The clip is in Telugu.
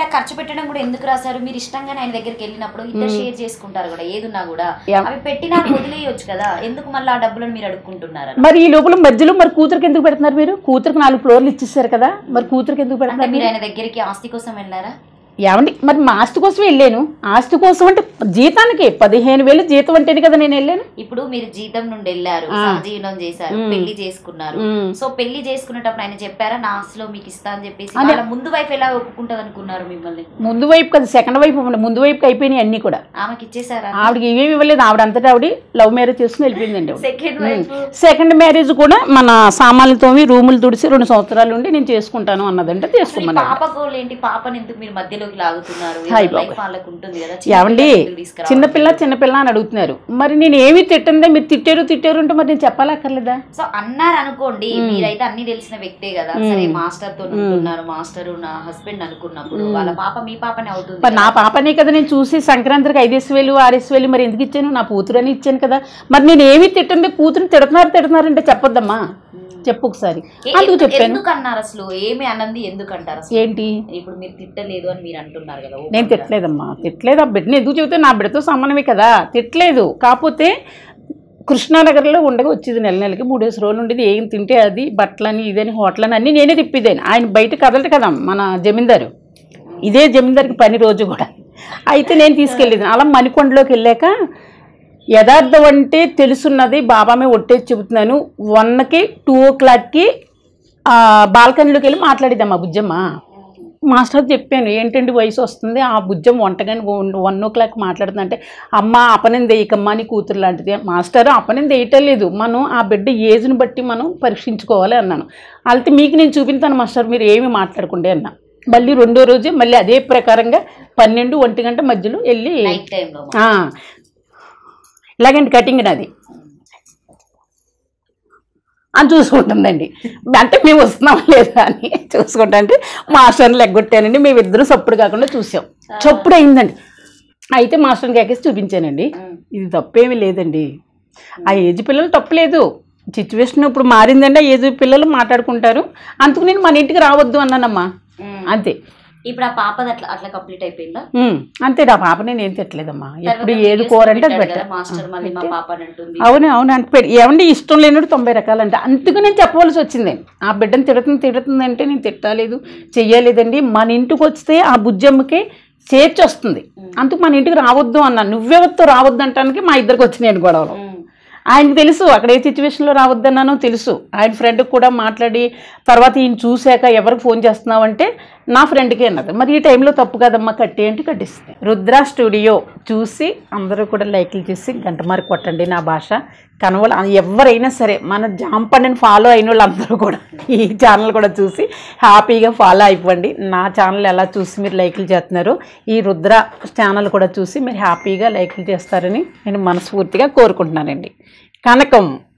ఇట్లా ఖర్చు పెట్టడం కూడా ఎందుకు రాశారు మీరు ఇష్టంగానే ఆయన దగ్గరికి వెళ్ళినప్పుడు ఇద్దరు షేర్ చేసుకుంటారు కూడా ఏదున్నా కూడా యా. అవి పెట్టినా వదిలేయొచ్చు కదా ఎందుకు మళ్ళీ ఆ డబ్బులను మీరు అడుక్కుంటున్నారు మరి ఈ లోపల మధ్యలో మరి కూతురికి ఎందుకు పెడుతున్నారు మీరు కూతురికి నాలుగు ఫ్లోర్లు ఇచ్చేసారు కదా మరి కూతురికి ఎందుకు అంటే పెడుతున్నారు మీరు మీరు ఆయన దగ్గరికి ఆస్తి కోసం వెళ్ళారా ఏమండి మరి మా ఆస్తి కోసం వెళ్ళాను ఆస్తి కోసం అంటే జీతానికి పదిహేను వేలు జీతం అంటేనే కదా నేను వెళ్ళాను ఇప్పుడు మీరు జీతం నుండి వెళ్ళారు ఆ. సహజీవనం చేశారు మ్మ్. పెళ్లి చేసుకున్నారు మ్మ్. సో పెళ్లి చేసుకునేటప్పుడు ఆయన చెప్పారా నా ఆస్తిలో మీకు ఇస్తా అని చెప్పేసి అదే. వాళ్ళ ముందు వైపు ఎలా ఒప్పుకుంటది అనుకున్నారు మిమ్మల్ని ముందు వైపు కదా సెకండ్ వైపు ఉన్న- ముందు వైపుకి అయిపోయినాయి అన్నీ కూడా ఆమెకి ఇచ్చేసారా ఆవిడకి ఇవేమి ఇవ్వలేదు ఆవిడ అంతటా ఆవిడ లవ్ మ్యారేజ్ చేసుకుని వెళ్ళిపోయిందండి ఆవిడ. సెకండ్ వైపు సెకండ్ మ్యారేజ్ కూడా మన సామాన్లతోవి రూములు తుడిసి రెండు సంవత్సరాలు ఉండి నేను చేసుకుంటాను అన్నదంటే అసలు ఈ చేసుకోమన్నాడు పాప గోల్ ఏంటి పాపని ఎందుకు మీరు మధ్యలోకి లాగుతున్నారు హాయ్ లైఫ్ బాబాయ్. వాళ్ళకు ఉంటుంది కదా ఏమండి చిన్నపిల్లల్ని ఎందుకు తీసుకురావడం? చిన్నపిల్ల చిన్నపిల్ల అని అడుగుతున్నారు మరి నేను ఏమి తిట్టందే మీరు తిట్టారు తిట్టారు అంటే మరి నేను చెప్పాలక్కర్లేదా సో అన్నారు అనుకోండి మీరైతే అన్ని తెలిసిన వ్యక్తే కదా సరే మాస్టర్ తో ఉంటున్నారు మాస్టర్ నా హస్బెండ్ అనుకున్నప్పుడు వాళ్ళ పాప మీ పాపనే అవుతుంది మరి నా పాపనే కదా నేను చూసి సంక్రాంతికి ఐదేసి వేలు ఆరేసి వేలు మరి ఎందుకు ఇచ్చాను నా కూతురు అని ఇచ్చాను కదా మరి నేను ఏమి తిట్టండి కూతురు తిడుతున్నారు తిడుతున్నారంటే చెప్పొద్దమ్మా చెప్పు ఒకసారి ఏ- అందుకు ఎందుకు- చెప్పాను ఎందుకు అన్నారు అసలు ఏమి అన్నది ఎందుకు అంటారు అసలు ఏంటి ఇప్పుడు మీరు తిట్టలేదు అని మీరు అంటున్నారు కదా ఓ నేను తిట్టలేదమ్మా తిట్టలేదు ఆ బిడ్డని ఎందుకు చెబితే నా బిడ్డతో సమానమే కదా తిట్టలేదు కాకపోతే కృష్ణానగర్లో ఉండగా వచ్చేది నెల నెలకి మూడేసి రోజులు ఉండేది ఏం తింటే అది బట్టలని ఇదని హోటల్ అని అన్నీ నేనే తిప్పిదేను ఆయన బయట కదలట కదా మన జమీందారు ఇదే జమీందారికి పని రోజు కూడా అయితే నేను తీసుకెళ్ళేది అలా మణికొండలోకి వెళ్ళాక యథార్థం అంటే తెలుసున్నది బాబామే ఒట్టేసి చెబుతున్నాను వన్కి టూ ఓ క్లాక్కి బాల్కనీలోకి వెళ్ళి మాట్లాడిద్దాం ఆ బుజ్జమ్మ మాస్టర్ చెప్పాను ఏంటండి వయసు వస్తుంది ఆ బుజ్జం వంటగాని వన్ ఓ క్లాక్ మాట్లాడుతుందంటే అమ్మ అపనింది వేయకమ్మా నీ కూతురు లాంటిది మాస్టర్ అపనింది వేయటం లేదు మనం ఆ బిడ్డ ఏజ్ని బట్టి మనం పరీక్షించుకోవాలి అన్నాను అయితే మీకు నేను చూపించాను మాస్టర్ మీరు ఏమి మాట్లాడకుండే అన్నా మళ్ళీ రెండో రోజే మళ్ళీ అదే ప్రకారంగా పన్నెండు ఒంటి గంట మధ్యలో వెళ్ళి నైట్ టైంలో ఆ, ఇలాగండి కటింగ్ నాది అని చూసుకుంటుందండి అంటే మేము వస్తున్నాం లేదా అని చూసుకుంటా అంటే మాస్టర్ని లెగ్గొట్టానండి మేము ఇద్దరు సప్పుడు కాకుండా చూసాం చప్పుడు అయిందండి అయితే మాస్టర్ని ఎక్కేసి చూపించానండి ఇది తప్పేమీ లేదండి ఆ ఏజ్ పిల్లలు తప్పలేదు సిచ్యువేషన్ ఇప్పుడు మారిందండి ఆ ఏజ్ పిల్లలు మాట్లాడుకుంటారు అందుకు నేను మన ఇంటికి రావద్దు అన్నానమ్మా అంతే ఇప్పుడు ఆ పాపది అట్లా అట్లా కంప్లీట్ అయిపోయిందా ఉమ్, అంతే నా పాప నేను ఏం తిట్టలేదమ్మా ఎప్పుడు తర్వాత ఏది videos కూర అంటే అది పెట్టాడు కదా, పెట్టా మాస్టర్ మళ్ళీ మా పాప అని అంటుంది అవును అవును అంటే పె- ఏమండి ఇష్టం లేనట్టు తొంభై రకాలు అంటే అందుకు నేను చెప్పవలసి వచ్చింది ఆ బిడ్డను తిడుతుంది తిడుతుంది అంటే నేను తిట్టలేదు చెయ్యలేదండి మన ఇంటికి వస్తే ఆ బుజ్జమ్మకి చేర్చి వస్తుంది అందుకు మన ఇంటికి రావద్దు అన్నా నువ్వెవరితో రావద్దు అంటానికి మా ఇద్దరికి వచ్చినాయి గొడవలు ఉమ్. ఆయనకు తెలుసు అక్కడ ఏ సిచ్యువేషన్లో రావద్దన్నానో తెలుసు ఆయన ఫ్రెండ్కి కూడా మాట్లాడి తర్వాత ఈయన చూశాక ఎవరికి ఫోన్ చేస్తున్నావు అంటే నా ఫ్రెండ్కే అన్నది మరి ఈ టైంలో తప్పు కదమ్మా కట్టి అంటే కట్టిస్తుంది రుద్ర స్టూడియో చూసి అందరూ కూడా లైక్లు చేసి గంట మరి కొట్టండి నా భాష కనవలు ఎవరైనా సరే మన జాంపండిని ఫాలో అయిన వాళ్ళందరూ కూడా ఈ ఛానల్ కూడా చూసి హ్యాపీగా ఫాలో అయిపోండి నా ఛానల్ ఎలా చూసి మీరు లైక్లు చేస్తున్నారు ఈ రుద్ర ఛానల్ కూడా చూసి మీరు హ్యాపీగా లైక్లు చేస్తారని నేను మనస్ఫూర్తిగా కోరుకుంటున్నానండి కనకం